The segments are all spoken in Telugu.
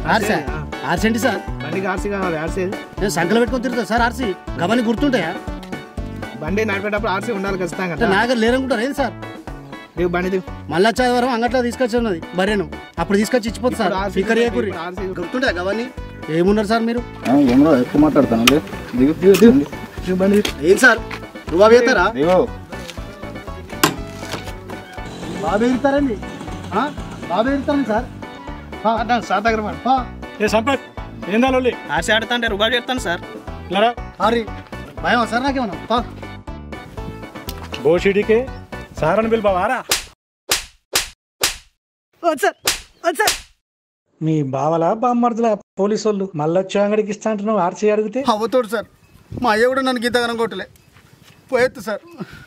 ఆర్సీ ఆర్సీ ఏంటి సార్ బండికి ఆర్సీ కావాలి ఆర్సీ నేను సంకలు పెట్టుకొని తిరుగుతా సార్ ఆర్సీ గమని గుర్తుంటాయా బండి నడిపేటప్పుడు ఆర్సీ ఉండాలి ఖచ్చితంగా అంటే నా దగ్గర లేరనుకుంటారు ఏది సార్ దిగు బండి దిగు మళ్ళా చదవరం అంగట్లో తీసుకొచ్చి ఉన్నది బర్రెను అప్పుడు తీసుకొచ్చి ఇచ్చిపోతుంది సార్ ఇప్పుడు ఆర్సీ స్పీకర్ చేయకూరి ఇప్పుడు ఆర్సీ గుర్తుంటాయి గవని ఏమున్నారు సార్ మీరు ఏమో ఎక్కువ మాట్లాడతాను దిగు దిగు దిగు దిగు బండి దిగు. ఏం సార్ నువ్వు వేస్తారా దిగు బాబు ఎగురుతారండి ఆ? బాబు ఎగురుతారండి సార్ ఆ, అడ్డా, సార్ దగ్గర పడు. ఆ, ఏ సంపత్ ఏందా లొల్లి ఆర్సీ ఆడుతా అంటే రుబాబు చెప్తాను సార్ లరా హరి భయం సార్ నాకేమన్నా పా. బోషిడికే సారని పిలుపావారా మీ బావల బామ్మర్దుల పోలీసు వాళ్ళు మళ్ళొచ్చి అంగడికి ఇస్తా అంటున్నావు ఆర్సీ అడిగితే అవ్వతోడు సార్ మా అయ్య కూడా నన్ను గీతగనం కొట్టలే పోయొద్దు సార్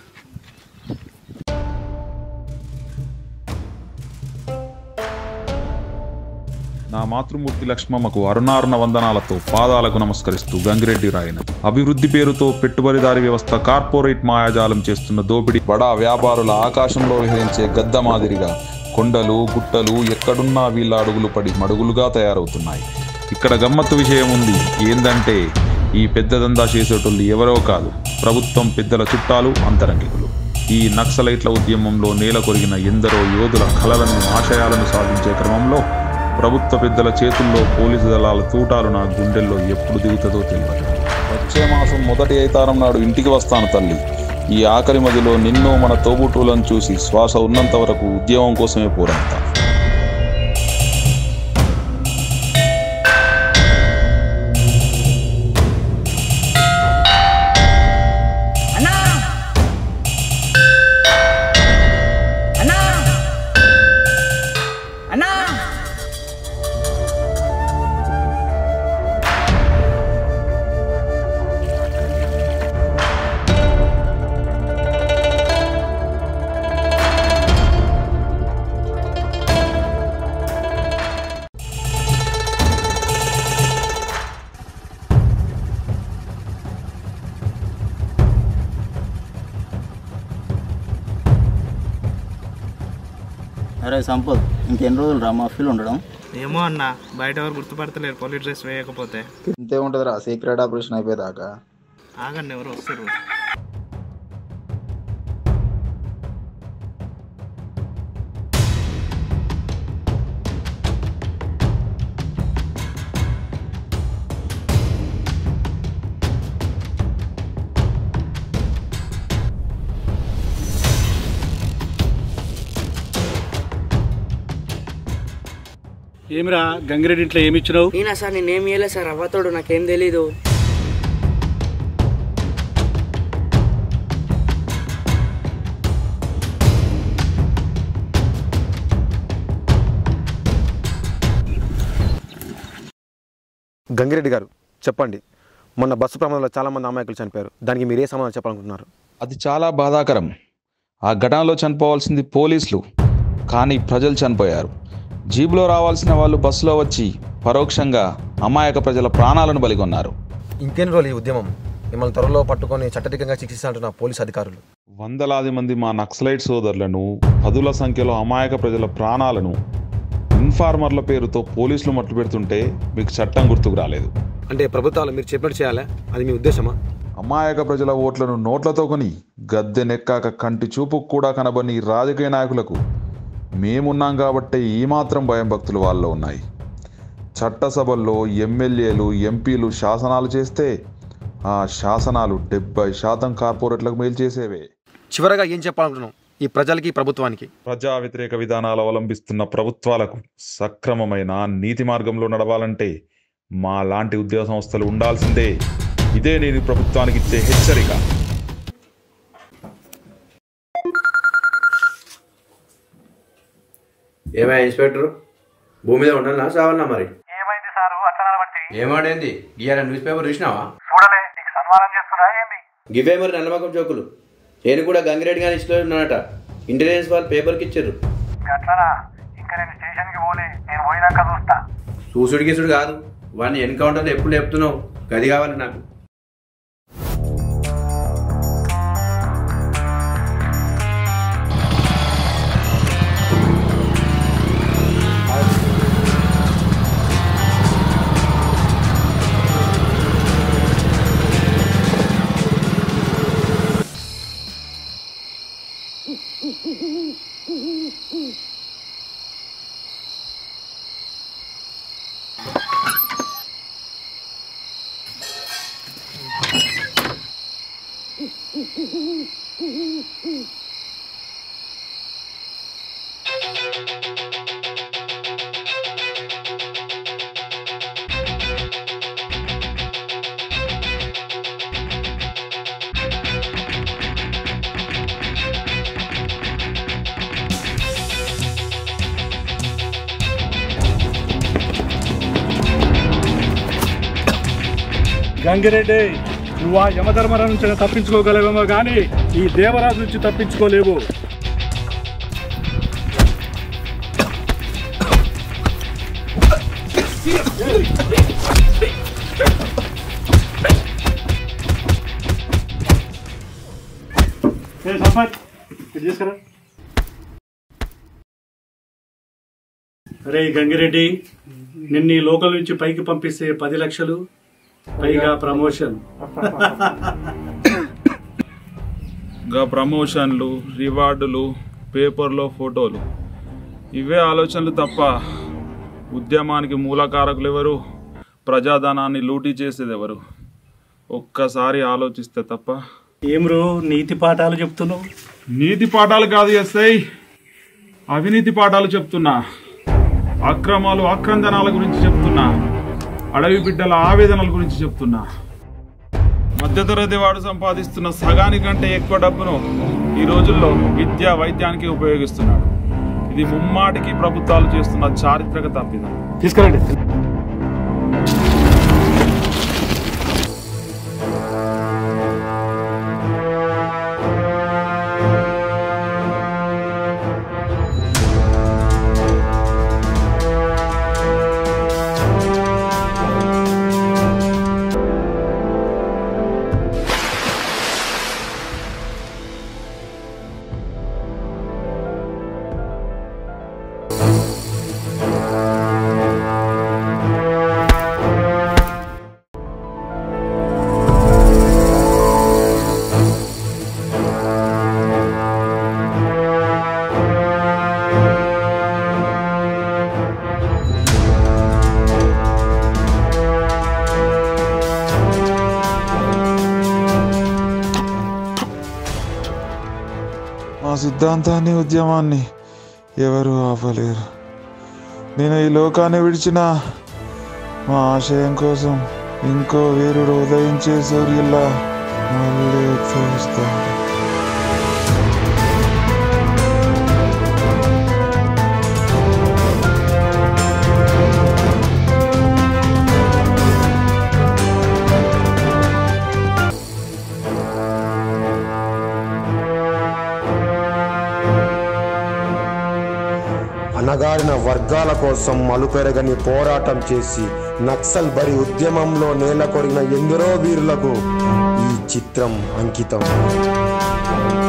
నా మాతృమూర్తి లక్ష్మమ్మకు అరుణారుణ వందనాలతో పాదాలకు నమస్కరిస్తూ గంగిరెడ్డి రాయన అభివృద్ధి పేరుతో పెట్టుబడిదారి వ్యవస్థ కార్పొరేట్ మాయాజాలం చేస్తున్న దోపిడీ బడా వ్యాపారుల ఆకాశంలో విహరించే గద్ద మాదిరిగా కొండలు గుట్టలు ఎక్కడున్నా వీళ్ళ అడుగులు పడి మడుగులుగా తయారవుతున్నాయి ఇక్కడ గమ్మత్తు విషయం ఉంది ఏందంటే ఈ పెద్ద దందా చేసేటోళ్ళు ఎవరో కాదు ప్రభుత్వం పెద్దల చుట్టాలు అంతరంగికులు ఈ నక్సలైట్ల ఉద్యమంలో నేల కొరిగిన ఎందరో యోధుల కలలను ఆశయాలను సాధించే క్రమంలో ప్రభుత్వ పెద్దల చేతుల్లో పోలీసు దళాల తూటాలు నా గుండెల్లో ఎప్పుడు దిగుతుందో తెలియదు వచ్చే మాసం మొదటి ఐతారం నాడు ఇంటికి వస్తాను తల్లి ఈ ఆఖరి మదిలో నిన్ను మన తోబుట్టులను చూసి శ్వాస ఉన్నంత వరకు ఉద్యమం కోసమే పోరాడతా అరే సంపత్ ఇంకెన్ని రోజులు రా మా ఫీల్ ఉండడం ఏమో అన్న బయట ఎవరు గుర్తుపడతలేరు పోలీస్ డ్రెస్ వేయకపోతే ఇంతే ఉంటుందిరా సీక్రెట్ ఆపరేషన్ అయిపోయేదాకా ఆగండి ఎవరు వస్తారు ఏమిరా గంగిరెడ్డి ఇంట్లో ఏమి ఇచ్చినావు నేనా సార్ నేనేం చేయలేదు సార్ అవ్వతోడు నాకేం తెలీదు గంగిరెడ్డి గారు చెప్పండి మొన్న బస్సు ప్రమాదంలో చాలా మంది అమాయకులు చనిపోయారు దానికి మీరు ఏ సమాధానం చెప్పాలనుకుంటున్నారు అది చాలా బాధాకరం ఆ ఘటనలో చనిపోవాల్సింది పోలీసులు కానీ ప్రజలు చనిపోయారు జీబులో రావాల్సిన వాళ్ళు బస్సులో వచ్చి పరోక్షంగా అమాయక ప్రజల ప్రాణాలను బలిగొన్నారు ఇంకెన్ని రోజులు ఈ ఉద్యమం మిమ్మల్ని త్వరలో పట్టుకొని చట్టరీకంగా శిక్షిస్తాంటున్న పోలీసు అధికారులు వందలాది మంది మా నక్సలైట్ సోదరులను పదుల సంఖ్యలో అమాయక ప్రజల ప్రాణాలను ఇన్ఫార్మర్ల పేరుతో పోలీసులు మట్లు పెడుతుంటే మీకు చట్టం గుర్తుకు రాలేదు అంటే ప్రభుత్వాలు మీరు చెప్పినట్టు చేయాలా అది మీ ఉద్దేశమా అమాయక ప్రజల ఓట్లను నోట్లతో కొని గద్దెనెక్కాక కంటి చూపు కూడా కనబని రాజకీయ నాయకులకు మేమున్నాం కాబట్టి ఈ మాత్రం భయం భక్తులు వాళ్ళలో ఉన్నాయి చట్టసభల్లో ఎమ్మెల్యేలు ఎంపీలు శాసనాలు చేస్తే ఆ శాసనాలు డెబ్బై శాతం కార్పొరేట్లకు మేలు చేసేవే చివరగా ఏం చెప్పాలనుకుంటున్నాం ఈ ప్రజలకి ప్రభుత్వానికి ప్రజా వ్యతిరేక విధానాలు అవలంబిస్తున్న ప్రభుత్వాలకు సక్రమమైన నీతి మార్గంలో నడవాలంటే మా లాంటి ఉద్యోగ సంస్థలు ఉండాల్సిందే ఇదే నేను ఈ ప్రభుత్వానికి ఇచ్చే హెచ్చరిక ఏమయ్యా ఇన్స్పెక్టర్ భూమి మీద ఉండాలనా చావాలన్నా మరి ఏమైంది సారు అట్లా నడబట్టి ఏమాడేంది ఇయ్యాల న్యూస్ పేపర్ చూసినావా చూడలే నీకు సన్మానం చేస్తున్నా ఏంది గివే మరి నల్లమకం జోకులు నేను కూడా గంగిరెడ్డి గారి లిస్టులో ఉన్నానట ఇంటెలిజెన్స్ వాళ్ళు పేపర్కి ఇచ్చారు అట్లనా ఇంకా నేను స్టేషన్కి పోలే నేను పోయినాక చూస్తా చూసుడు గీసుడు కాదు వాడిని ఎన్కౌంటర్లో ఎప్పుడు లేపుతున్నావు గది కావాలి నాకు గంగిరెడ్డి నువ్వు ఆ యమధర్మరాజు నుంచి తప్పించుకోగలవేమో కానీ ఈ దేవరాజు నుంచి తప్పించుకోలేవు సంపత్ ఇది తీసుకురా అరే గంగిరెడ్డి నిన్న ఈ లోకల్ నుంచి పైకి పంపిస్తే పది లక్షలు పైగా ప్రమోషన్ గా ప్రమోషన్లు రివార్డులు పేపర్లో ఫోటోలు ఇవే ఆలోచనలు తప్ప ఉద్యమానికి మూలకారకులు ఎవరు ప్రజాధనాన్ని లూటీ చేసేది ఎవరు ఒక్కసారి ఆలోచిస్తే తప్ప ఏం రో నీతి పాఠాలు చెప్తున్నావు నీతి పాఠాలు కాదు ఎస్ఐ అవినీతి పాఠాలు చెప్తున్నా అక్రమాలు ఆక్రందనాల గురించి చెప్తున్నా అడవి బిడ్డల ఆవేదనల గురించి చెప్తున్నా మధ్యతరగతి వాడు సంపాదిస్తున్న సగానికంటే ఎక్కువ డబ్బును ఈ రోజుల్లో విద్యా వైద్యానికి ఉపయోగిస్తున్నాడు ఇది ముమ్మాటికి ప్రభుత్వాలు చేస్తున్న చారిత్రక తప్పిదం తీసుకురండి మా సిద్ధాంతాన్ని ఉద్యమాన్ని ఎవరు ఆపలేరు నేను ఈ లోకాన్ని విడిచిన మా ఆశయం కోసం ఇంకో వీరుడు ఉదయించే సూర్యుల్లా మళ్ళీ ఉద్భవిస్తాను అణగారిన వర్గాల కోసం మలుపెరగని పోరాటం చేసి నక్సల్ బరి ఉద్యమంలో నేల కొరిగిన ఎందరో వీరులకు ఈ చిత్రం అంకితం